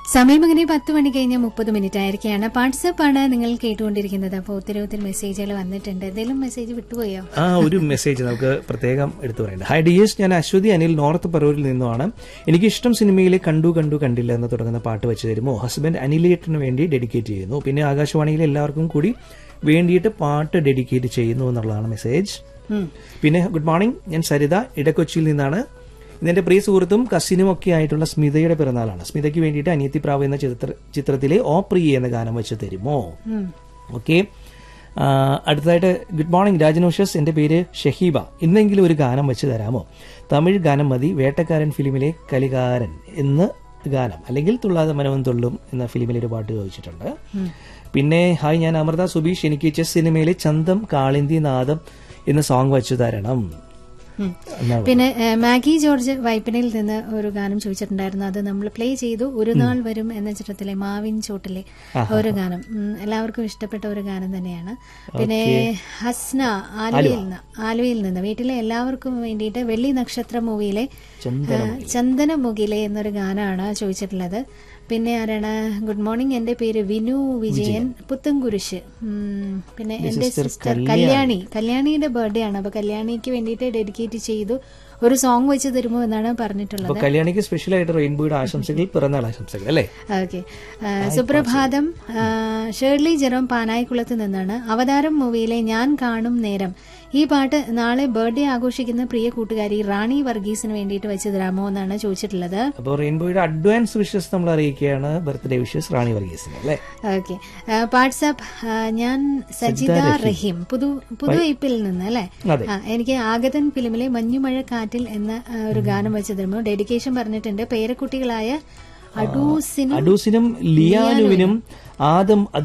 സമയം അങ്ങനെ പത്ത് മണി കഴിഞ്ഞ് മുപ്പത് മിനിറ്റ് ആയിരിക്കുകയാണ് വാട്സപ്പ് ആണ് നിങ്ങൾ കേട്ടുകൊണ്ടിരിക്കുന്നത് അപ്പോൾ ഒത്തിരി ഒത്തിരി മെസ്സേജുകൾ വന്നിട്ടുണ്ട് എന്തെങ്കിലും മെസ്സേജ് വിട്ടുപോയോ ആ ഒരു മെസ്സേജ് നമുക്ക് പ്രത്യേകം എടുത്തു പറയേണ്ടത് ഹൈ ഡിയേഴ്സ് ഞാൻ അശ്വതി അനിൽ നോർത്ത് പറൂരിൽ നിന്നുമാണ് എനിക്ക് ഇഷ്ടം സിനിമയിലെ കണ്ടു കണ്ടു കണ്ടില്ല എന്ന് തുടങ്ങുന്ന പാട്ട് വെച്ച് തരുമോ ഹസ്ബൻഡ് അനിലേറ്റിന് വേണ്ടി ഡെഡിക്കേറ്റ് ചെയ്യുന്നു പിന്നെ ആകാശവാണിയിലെ എല്ലാവർക്കും കൂടി വേണ്ടിയിട്ട് പാട്ട് ഡെഡിക്കേറ്റ് ചെയ്യുന്നു എന്നുള്ളതാണ് മെസ്സേജ് പിന്നെ ഗുഡ് മോർണിംഗ് ഞാൻ സരിത ഇടക്കൊച്ചിയിൽ നിന്നാണ് ഇതെന്റെ പ്രിയ സുഹൃത്തും കസിനും ഒക്കെ ആയിട്ടുള്ള സ്മിതയുടെ പിറന്നാളാണ് സ്മിതയ്ക്ക് വേണ്ടിയിട്ട് അനിയത്തി പ്രാവ് എന്ന ചിത്ര ചിത്രത്തിലെ ഓ പ്രിയ എന്ന ഗാനം വെച്ച് തരുമോ ഓക്കെ അടുത്തതായിട്ട് ഗുഡ് മോർണിംഗ് രാജനോഷസ് എന്റെ പേര് ഷഹീബ ഇന്നെങ്കിലും ഒരു ഗാനം വെച്ച് തരാമോ തമിഴ് ഗാനം മതി വേട്ടക്കാരൻ ഫിലിമിലെ കലികാരൻ എന്ന് ഗാനം അല്ലെങ്കിൽ തുള്ളാതെ മനവും തുള്ളും എന്ന ഫിലിമിലെ ഒരു പാട്ട് ചോദിച്ചിട്ടുണ്ട് പിന്നെ ഹായ് ഞാൻ അമൃത സുബീഷ് എനിക്ക് ചെസ് സിനിമയിലെ ചന്തം കാളിന്തി നാദം എന്ന സോങ് വെച്ച് തരണം ഉം. എന്നാ പിന്നെ ഏ, മാഗി ജോർജ് വൈപ്പിനിൽ നിന്ന് ഒരു ഗാനം ചോദിച്ചിട്ടുണ്ടായിരുന്നു അത് നമ്മൾ പ്ലേ ചെയ്തു ഒരു നാൾ വരും എന്ന ചിത്രത്തിലെ മാവിൻ ചോട്ടിലെ ഒരു ഗാനം ഉം, എല്ലാവർക്കും ഇഷ്ടപ്പെട്ട ഒരു ഗാനം തന്നെയാണ് പിന്നെ ഹസ്ന ആലുവയിൽ നിന്ന് ആലുവയിൽ നിന്ന് വീട്ടിലെ എല്ലാവർക്കും വേണ്ടിയിട്ട് വെള്ളി നക്ഷത്ര മൂവിയിലെ ചന്ദനമുഖിലെ എന്നൊരു ഗാനമാണ് ചോദിച്ചിട്ടുള്ളത് പിന്നെ ആരാണ് ഗുഡ് മോർണിംഗ് എന്റെ പേര് വിനു വിജയൻ പുത്തൻകുരിശ് ഉം, പിന്നെ എന്റെ സിസ്റ്റർ കല്യാണി കല്യാണിയുടെ ബർത്ത്ഡേ ആണ് അപ്പൊ കല്യാണിക്ക് വേണ്ടിയിട്ട് ഡെഡിക്കേറ്റ് ചെയ്തു ഒരു സോങ് വെച്ച് തരുമോ എന്നാണ് പറഞ്ഞിട്ടുള്ളത് അപ്പൊ കല്യാണിക്ക് സ്പെഷ്യൽ ആയിട്ട് റെയിൻബോയുടെ ആശംസകൾ പിറന്നാൾ ആശംസകൾ അല്ലേ ഓക്കെ സുപ്രഭാതം ആ, ഷേർലി ജെറോം പാനായിക്കുളത്ത് നിന്നാണ് അവതാരം മൂവിയിലെ ഞാൻ കാണും നേരം ഈ പാട്ട് നാളെ ബർത്ത്ഡേ ആഘോഷിക്കുന്ന പ്രിയ കൂട്ടുകാരി റാണി വർഗീസിന് വേണ്ടിയിട്ട് വെച്ച് തരാമോ എന്നാണ് ചോദിച്ചിട്ടുള്ളത് അപ്പോൾ റെയിൻബോയുടെ അഡ്വാൻസ് വിഷസ് നമ്മൾ അറിയിക്കുകയാണ് ബർത്ത്ഡേ വിഷസ് റാണി വർഗീസിന് അല്ലേ ഓക്കെ വാട്സാപ്പ് ഞാൻ സജിത റഹീം പുതു പുതുവൈപ്പിൽ നിന്ന് അല്ലെ അതെ. എനിക്ക് ആഗതൻ ഫിലിമിലെ മഞ്ഞുമഴ കാറ്റിൽ എന്ന ആ, ഒരു ഗാനം വെച്ച് തരുമോ ഡെഡിക്കേഷൻ പറഞ്ഞിട്ടുണ്ട് പേരക്കുട്ടികളായ അഡൂസിനും അഡൂസിനും ലിയാനുവിനും ആദം